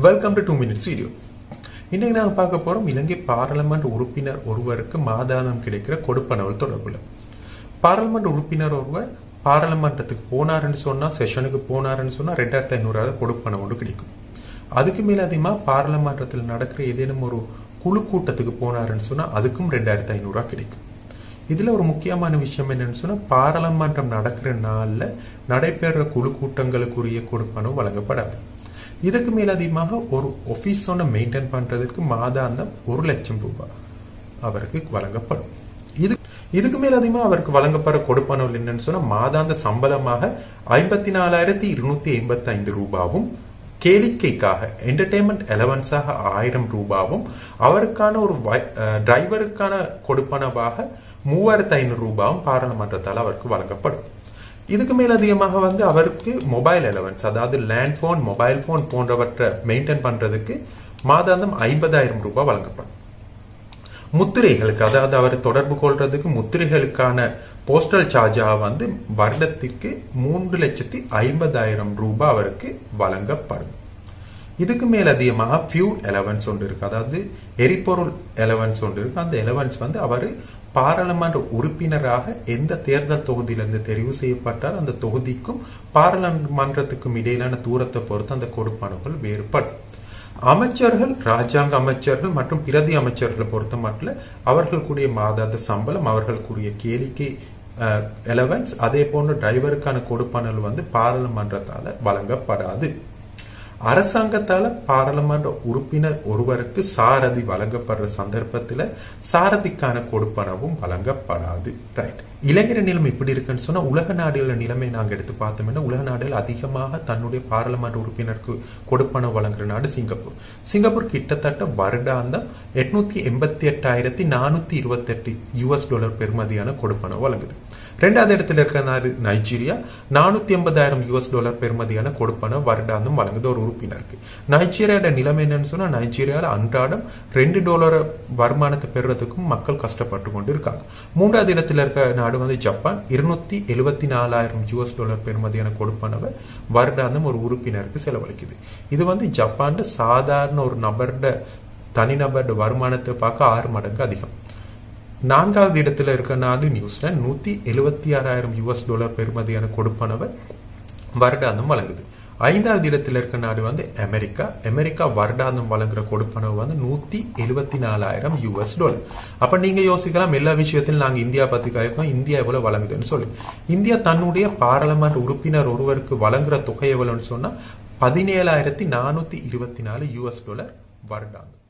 welcome to two minutes video இன்னைக்கு நாங்கள் பார்க்க போறோம் இலங்கை பாராளுமன்ற உறுப்பினர் ஒருவருக்கு மாதாந்தம் கிடைக்கிற கொடுப்பனவல் தொடர்புல பாராளுமன்ற உறுப்பினர் ஒருவர் பாராளுமன்றத்துக்கு போனாருன்னு சொன்னா செஷனுக்கு போனாருன்னு சொன்னா ரெண்டாயிரத்தி ஐநூறு கொடுப்பனம் ஒன்று கிடைக்கும் அதுக்கு மேல அதிகமா பாராளுமன்றத்தில் நடக்கிற ஏதேனும் ஒரு குழு கூட்டத்துக்கு போனாருன்னு சொன்னா அதுக்கும் ரெண்டாயிரத்தி ஐநூறு ரூபாய் கிடைக்கும் இதுல ஒரு முக்கியமான விஷயம் என்னன்னு சொன்னா பாராளுமன்றம் நடக்கிற நாள்ல நடைபெற குழு கூட்டங்களுக்குரிய கொடுப்பனம் வழங்கப்படாது இதுக்கு மேல அதிகமாக ஒரு ஆபீஸ் ஒன்று மெயின்டைன் பண்றதுக்கு மாதாந்தம் ஒரு லட்சம் ரூபாய் அவருக்கு வழங்கப்படும் இது இதுக்கு மேல அதிகமா அவருக்கு வழங்கப்படுற கொடுப்பனவு என்னன்னு சொன்னா மாதாந்த சம்பளமாக ஐம்பத்தி நாலாயிரத்தி இருநூத்தி எண்பத்தி ஐந்து ரூபாவும் கேளிக்கைக்காக என்டர்டைன்மெண்ட் அலவன்ஸாக ஆயிரம் ரூபாவும் அவருக்கான ஒரு டிரைவருக்கான கொடுப்பனவாக மூவாயிரத்தி ஐநூறு ரூபாயும் பாராளுமன்றத்தால் அவருக்கு வழங்கப்படும் இதுக்கு மேல் அதிகமாக வந்து அவருக்கு மொபைல் அலவன்ஸ் அதாவது லேண்ட் போன் மொபைல் போன் போன்றவற்றை மெயின்டைன் பண்றதுக்கு மாதாந்தம் ஐம்பதாயிரம் ரூபாய் வழங்கப்படும் முத்திரைகளுக்கு அதாவது அவர் தொடர்பு கொள்றதுக்கு முத்திரைகளுக்கான போஸ்டல் சார்ஜா வந்து வருடத்திற்கு மூன்று லட்சத்தி ஐம்பதாயிரம் ரூபாய் அவருக்கு வழங்கப்படும் இதுக்கு மேல் அதிகமாக ஃபியூல் எலவன்ஸ் ஒன்று இருக்கு அதாவது எரிபொருள் எலவன்ஸ் ஒன்று இருக்கு அந்த எலவன்ஸ் வந்து அவர் பாராளுமன்ற உறுப்பினராக எந்த தேர்தல் தொகுதியிலிருந்து தெரிவு செய்யப்பட்டால் அந்த தொகுதிக்கும் பாராளுமன்றத்துக்கும் இடையிலான தூரத்தை பொறுத்து அந்த கொடுப்பனவுகள் வேறுபடும் அமைச்சர்கள் ராஜாங்க அமைச்சர்கள் மற்றும் பிரதி அமைச்சர்களை பொறுத்த மட்டும் அவர்களுக்குரிய மாதாந்த சம்பளம் அவர்களுக்குரிய கேளிக்கை எலவன்ஸ் அதே போன்ற டிரைவருக்கான கொடுப்பனல் வந்து பாராளுமன்றத்தால வழங்கப்படாது அரசாங்கத்தால பாராளுமன்ற உறுப்பினர் ஒருவருக்கு சாரதி வழங்கப்படுற சந்தர்ப்பத்துல சாரதிக்கான கொடுப்பனவும் வழங்கப்படாது ரைட் இளைஞர் நிலைமை இப்படி இருக்குன்னு சொன்னா உலக நாடுகள நிலைமை நாங்க எடுத்து பார்த்தோம்னா உலக நாடுகள் அதிகமாக தன்னுடைய பாராளுமன்ற உறுப்பினருக்கு கொடுப்பனவு வழங்குற நாடு சிங்கப்பூர் சிங்கப்பூர் கிட்டத்தட்ட வருடாந்தம் எட்நூத்தி எண்பத்தி எட்டாயிரத்தி நானூத்தி இருபத்தி எட்டு யூஎஸ் டாலர் பெறுமதியான கொடுப்பனவு வழங்குது ரெண்டாவது இடத்துல இருக்கிற நாடு நைஜீரியா நானூத்தி எண்பதாயிரம் யூஎஸ் டாலர் பெறுமதியான கொடுப்பன வருடாந்தம் வழங்குது ஒரு உறுப்பினருக்கு நைஜீரியாவோட நிலைமை என்னன்னு சொன்னா நைஜீரியாவில் அன்றாடம் ரெண்டு டாலர் வருமானத்தை பெறுறதுக்கும் மக்கள் கஷ்டப்பட்டு கொண்டு இருக்காங்க மூன்றாவது இடத்துல இருக்கிற நாடு வந்து ஜப்பான் இருநூத்தி எழுபத்தி நாலாயிரம் யூஎஸ் டாலர் பெறுமதியான கொடுப்பனவை வருடாந்தம் ஒரு உறுப்பினருக்கு செலவழிக்குது இது வந்து ஜப்பான்ல சாதாரண ஒரு நபர்ட தனிநபர்ட வருமானத்தை பார்க்க ஆறு மடங்கு அதிகம் நான்காவது இடத்துல இருக்க நாடு நியூசிலாந்து நூத்தி எழுபத்தி ஆறாயிரம் யூஎஸ் டாலர் பெறுமதியான கொடுப்பனவை வருடாந்தம் வழங்குது ஐந்தாவது இடத்துல இருக்க நாடு வந்து அமெரிக்கா அமெரிக்கா வருடாந்தம் வழங்குற கொடுப்பனவு வந்து நூத்தி எழுபத்தி நாலாயிரம் யூஎஸ் டாலர் அப்ப நீங்க யோசிக்கலாம் எல்லா விஷயத்திலும் நாங்க இந்தியா பத்தி கேட்போம் இந்தியா எவ்வளவு வழங்குதுன்னு சொல்லி இந்தியா தன்னுடைய பாராளுமன்ற உறுப்பினர் ஒருவருக்கு வழங்குற தொகை எவ்வளவுன்னு சொன்னா பதினேழாயிரத்தி நானூத்தி இருபத்தி நாலு யூஎஸ் டாலர் வருடாந்தம்